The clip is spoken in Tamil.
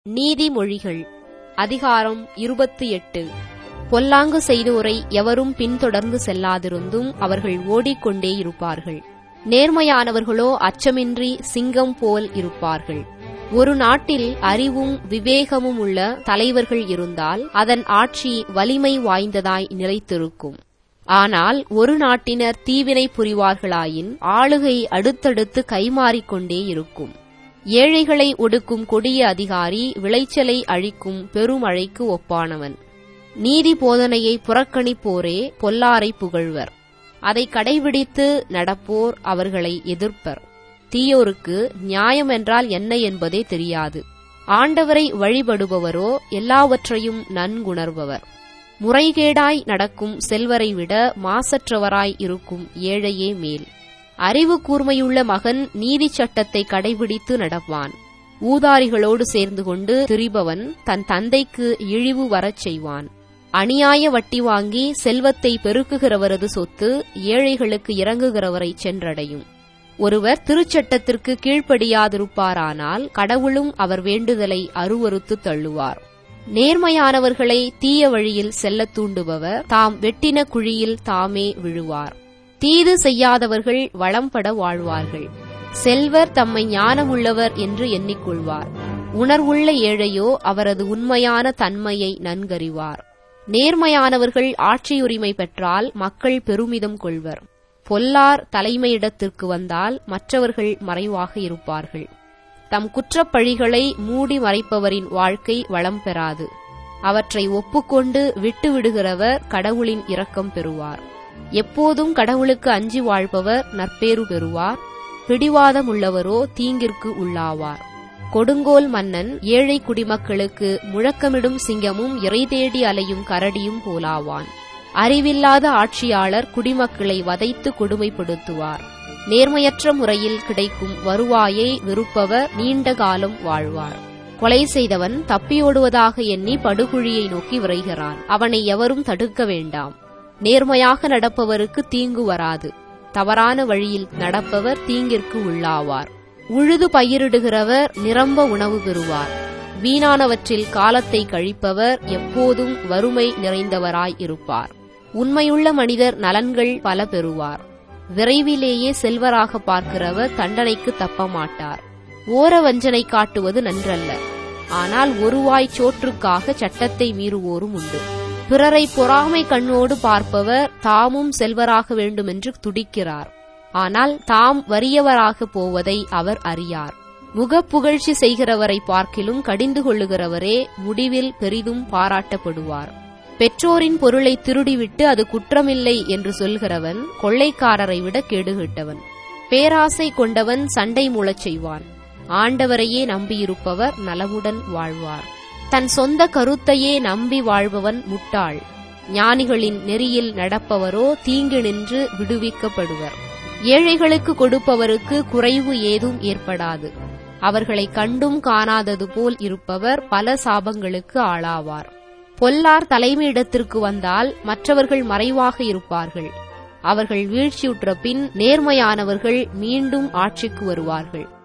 நீதிமொழிகள் அதிகாரம் இருபத்தி எட்டு பொல்லாங்கு செய்தோரை எவரும் பின்தொடர்ந்து செல்லாதிருந்தும் அவர்கள் ஓடிக்கொண்டே இருப்பார்கள் நேர்மையானவர்களோ அச்சமின்றி சிங்கம் போல் இருப்பார்கள் ஒரு நாட்டில் அறிவும் விவேகமும் உள்ள தலைவர்கள் இருந்தால் அதன் ஆட்சி வலிமை வாய்ந்ததாய் நிலைத்திருக்கும் ஆனால் ஒரு நாட்டினர் தீவினை புரிவார்களாயின் ஆளுகை அடுத்தடுத்து கைமாறிக்கொண்டே இருக்கும் ஏழைகளை ஒடுக்கும் கொடிய அதிகாரி விளைச்சலை அழிக்கும் பெருமழைக்கு ஒப்பானவன் நீதி போதனையை புறக்கணிப்போரே பொல்லாரை புகழ்வர் அதை கடைபிடித்து நடப்போர் அவர்களை எதிர்ப்பர் தீயோருக்கு நியாயம் என்றால் என்ன என்பதே தெரியாது ஆண்டவரை வழிபடுபவரோ எல்லாவற்றையும் நன்குணர்பவர் முறைகேடாய் நடக்கும் செல்வரை விட மாசற்றவராய் இருக்கும் ஏழையே மேல் அறிவு கூர்மையுள்ள மகன் நீதி சட்டத்தை கடைபிடித்து நடப்பான் ஊதாரிகளோடு சேர்ந்து கொண்டு திரிபவன் தன் தந்தைக்கு இழிவு வரச் செய்வான் அநியாய வட்டி வாங்கி செல்வத்தை பெருக்குகிறவரது சொத்து ஏழைகளுக்கு இறங்குகிறவரை சென்றடையும் ஒருவர் திருச்சட்டத்திற்கு கீழ்ப்படியாதிருப்பாரானால் கடவுளும் அவர் வேண்டுதலை அருவறுத்து தள்ளுவார் நேர்மையானவர்களை தீய வழியில் செல்லத் தூண்டுபவர் தாம் வெட்டின குழியில் தாமே விழுவார் தீது செய்யாதவர்கள் வளம்பட வாழ்வார்கள் செல்வர் தம்மை ஞானமுள்ளவர் என்று எண்ணிக்கொள்வார் உணர்வுள்ள ஏழையோ அவரது உண்மையான தன்மையை நன்கறிவார் நேர்மையானவர்கள் ஆட்சியுரிமை பெற்றால் மக்கள் பெருமிதம் கொள்வர் பொல்லார் தலைமையிடத்திற்கு வந்தால் மற்றவர்கள் மறைவாக இருப்பார்கள் தம் குற்றப்பழிகளை மூடி மறைப்பவரின் வாழ்க்கை வளம் பெறாது அவற்றை ஒப்புக்கொண்டு விட்டுவிடுகிறவர் கடவுளின் இரக்கம் பெறுவார் எப்போதும் கடவுளுக்கு அஞ்சி வாழ்பவர் நற்பேறு பெறுவார் பிடிவாதம் உள்ளவரோ தீங்கிற்கு உள்ளாவார் கொடுங்கோல் மன்னன் ஏழை குடிமக்களுக்கு முழக்கமிடும் சிங்கமும் இறை தேடி அலையும் கரடியும் போலாவான் அறிவில்லாத ஆட்சியாளர் குடிமக்களை வதைத்து கொடுமைப்படுத்துவார் நேர்மையற்ற முறையில் கிடைக்கும் வருவாயை விருப்பவர் நீண்ட காலம் வாழ்வார் கொலை செய்தவன் தப்பியோடுவதாக எண்ணி படுகுழியை நோக்கி விரைகிறான் அவனை எவரும் தடுக்க வேண்டாம் நேர்மையாக நடப்பவருக்கு தீங்கு வராது தவறான வழியில் நடப்பவர் தீங்கிற்கு உள்ளாவார் உழுது பயிரிடுகிறவர் நிரம்ப உணவு பெறுவார் வீணானவற்றில் காலத்தை கழிப்பவர் எப்போதும் வறுமை நிறைந்தவராய் இருப்பார் உண்மையுள்ள மனிதர் நலன்கள் பல பெறுவார் விரைவிலேயே செல்வராக பார்க்கிறவர் தண்டனைக்கு தப்ப மாட்டார் ஓர வஞ்சனை காட்டுவது நன்றல்ல ஆனால் ஒருவாய் சோற்றுக்காக சட்டத்தை மீறுவோரும் உண்டு பிறரை பொறாமை கண்ணோடு பார்ப்பவர் தாமும் செல்வராக வேண்டுமென்று துடிக்கிறார் ஆனால் தாம் வறியவராக போவதை அவர் அறியார் முகப்புகழ்ச்சி செய்கிறவரை பார்க்கிலும் கடிந்து கொள்ளுகிறவரே முடிவில் பெரிதும் பாராட்டப்படுவார் பெற்றோரின் பொருளை திருடிவிட்டு அது குற்றமில்லை என்று சொல்கிறவன் கொள்ளைக்காரரை விட கேடுகிட்டவன் பேராசை கொண்டவன் சண்டை மூளச் செய்வான் ஆண்டவரையே நம்பியிருப்பவர் நலமுடன் வாழ்வார் தன் சொந்த கருத்தையே நம்பி வாழ்பவன் முட்டாள் ஞானிகளின் நெறியில் நடப்பவரோ தீங்கு நின்று விடுவிக்கப்படுவர் ஏழைகளுக்கு கொடுப்பவருக்கு குறைவு ஏதும் ஏற்படாது அவர்களை கண்டும் காணாதது போல் இருப்பவர் பல சாபங்களுக்கு ஆளாவார் பொல்லார் தலைமையிடத்திற்கு வந்தால் மற்றவர்கள் மறைவாக இருப்பார்கள் அவர்கள் வீழ்ச்சியுற்ற பின் நேர்மையானவர்கள் மீண்டும் ஆட்சிக்கு வருவார்கள்